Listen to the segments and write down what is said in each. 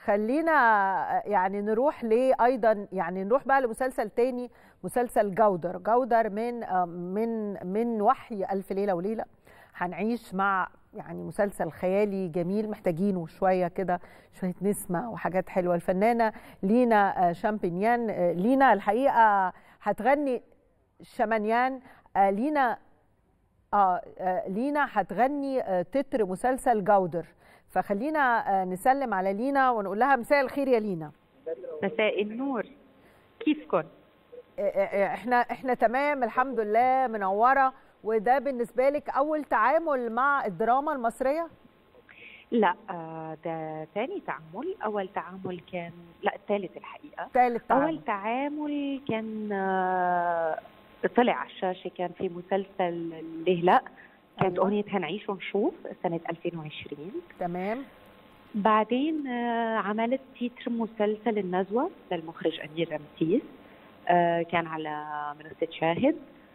خلينا يعني نروح ليه ايضا يعني نروح بقى لمسلسل تاني مسلسل جودر جودر من من من وحي الف ليله وليله هنعيش مع يعني مسلسل خيالي جميل محتاجينه شويه كده شويه نسمه وحاجات حلوه الفنانه لينا شامبينيان لينا الحقيقه هتغني شمانيان لينا اه لينا هتغني تتر مسلسل جودر فخلينا نسلم على لينا ونقول لها مساء الخير يا لينا مساء النور كيفكم احنا احنا تمام الحمد لله منوره وده بالنسبه لك اول تعامل مع الدراما المصريه لا ده ثاني تعامل اول تعامل كان لا الثالث الحقيقه ثالث تعامل اول تعامل كان طلع على الشاشه كان في مسلسل ليه لا كانت أيوة. اغنيه هنعيش ونشوف سنه 2020 تمام بعدين عملت تيتر مسلسل النزوه للمخرج امير رمسيس كان على منصه شاهد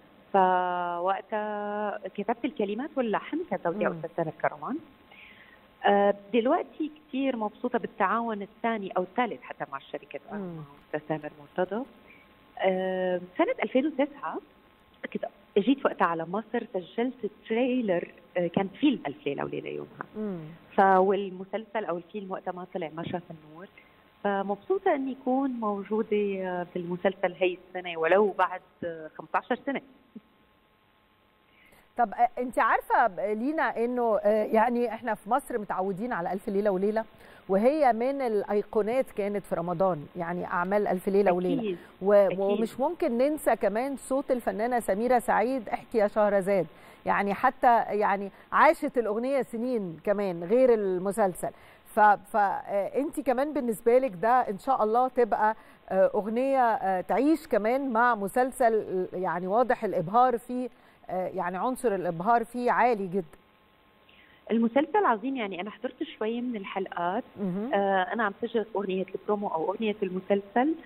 فوقتها كتبت الكلمات واللحن كان توزيع استاذ سامر كرمان دلوقتي كثير مبسوطه بالتعاون الثاني او الثالث حتى مع الشركه استاذ سامر مرتضى سنه 2009 كنت جيت وقتها على مصر سجلت تريلر كان فيلم ألف ليلة وليلة يومها فالمسلسل أو الفيلم وقتها ما طلع ما شاف النور فمبسوطة أني أكون موجودة في المسلسل هي السنة ولو بعد 15 سنة طب انت عارفه لينا انه يعني احنا في مصر متعودين على الف ليله وليله وهي من الايقونات كانت في رمضان يعني اعمال الف ليله أكيد. وليله و... ومش ممكن ننسى كمان صوت الفنانه سميره سعيد احكي يا شهرزاد يعني حتى يعني عاشت الاغنيه سنين كمان غير المسلسل ف... فانت كمان بالنسبه لك ده ان شاء الله تبقى اغنيه تعيش كمان مع مسلسل يعني واضح الابهار فيه يعني عنصر الابهار فيه عالي جدا المسلسل عظيم يعني انا حضرت شويه من الحلقات آه انا عم سجل اغنيه البرومو او اغنيه المسلسل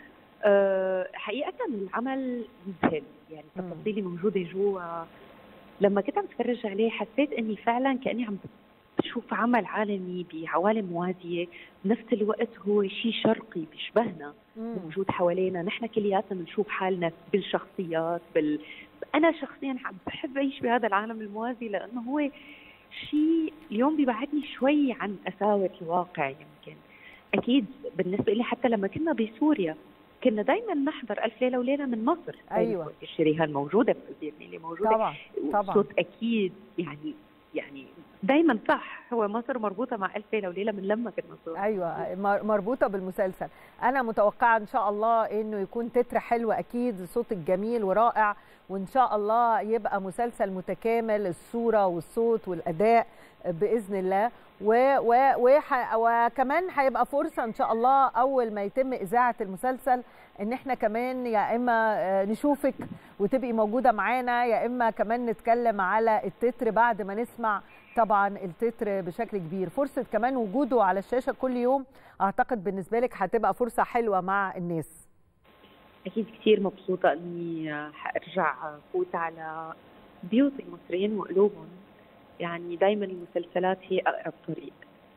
آه حقيقه العمل مذهل يعني التفاصيل موجوده جوا لما كنت عم بتفرج عليه حسيت اني فعلا كاني عم بشوف عمل عالمي بعوالم موازيه بنفس الوقت هو شيء شرقي بيشبهنا موجود حوالينا نحن كلياتنا بنشوف حالنا بالشخصيات بال انا شخصيا بحب اعيش بهذا العالم الموازي لانه هو شيء اليوم بيبعدني شوي عن قساوه الواقع يمكن اكيد بالنسبه لي حتى لما كنا بسوريا كنا دائما نحضر الف ليله وليله من مصر ايوه الشريهان موجوده في اللي موجوده طبعا طبعا صوت اكيد يعني يعني دايما صح هو مصر مربوطه مع الف ليله وليله من لما كنا صغار ايوه مربوطه بالمسلسل انا متوقعه ان شاء الله انه يكون تتر حلو اكيد صوتك جميل ورائع وان شاء الله يبقى مسلسل متكامل الصوره والصوت والاداء باذن الله و و وح وكمان هيبقى فرصه ان شاء الله اول ما يتم اذاعه المسلسل ان احنا كمان يا اما نشوفك وتبقي موجوده معانا يا اما كمان نتكلم على التتر بعد ما نسمع طبعا التتر بشكل كبير فرصه كمان وجوده على الشاشه كل يوم اعتقد بالنسبه لك هتبقى فرصه حلوه مع الناس اكيد كثير مبسوطه اني حارجع فوت على بيوت المصريين وقلوبهم يعني دائما المسلسلات هي اقرب طريق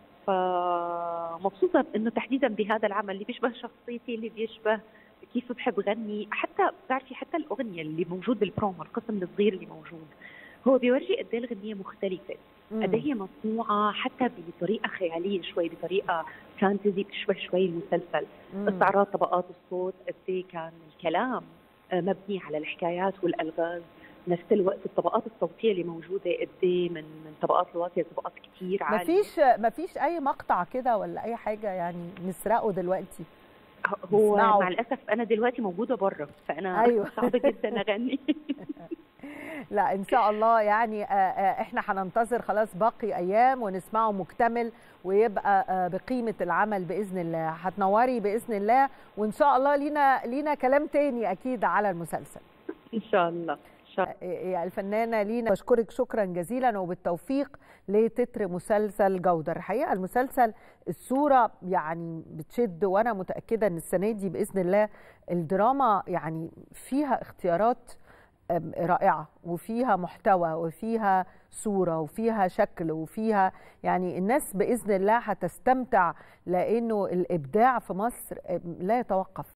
فمبسوطه انه تحديدا بهذا العمل اللي بيشبه شخصيتي اللي بيشبه كيف بحب غني حتى بتعرفي حتى الاغنيه اللي موجود بالبرومو القسم الصغير اللي موجود هو بيورجي قد ايه الغنيه مختلفه قد هي مصنوعه حتى بطريقه خياليه شوي بطريقه فانتزي بتشبه شوي المسلسل استعراض طبقات الصوت قد ايه كان الكلام مبني على الحكايات والالغاز نفس الوقت الطبقات الصوتيه اللي موجوده قد ايه من من طبقات الواطيه لطبقات كثير عاليه مفيش مفيش اي مقطع كده ولا اي حاجه يعني نسرقه دلوقتي هو نسمعه. مع الاسف انا دلوقتي موجوده بره فانا أيوة. صعب جدا اغني لا ان شاء الله يعني احنا هننتظر خلاص باقي ايام ونسمعه مكتمل ويبقى بقيمه العمل باذن الله هتنوري باذن الله وان شاء الله لينا لينا كلام تاني اكيد على المسلسل ان شاء الله الفنانه لينا بشكرك شكرا جزيلا وبالتوفيق لتتر مسلسل جودر الحقيقه المسلسل الصوره يعني بتشد وانا متاكده ان السنه دي باذن الله الدراما يعني فيها اختيارات رائعه وفيها محتوى وفيها صوره وفيها شكل وفيها يعني الناس باذن الله هتستمتع لانه الابداع في مصر لا يتوقف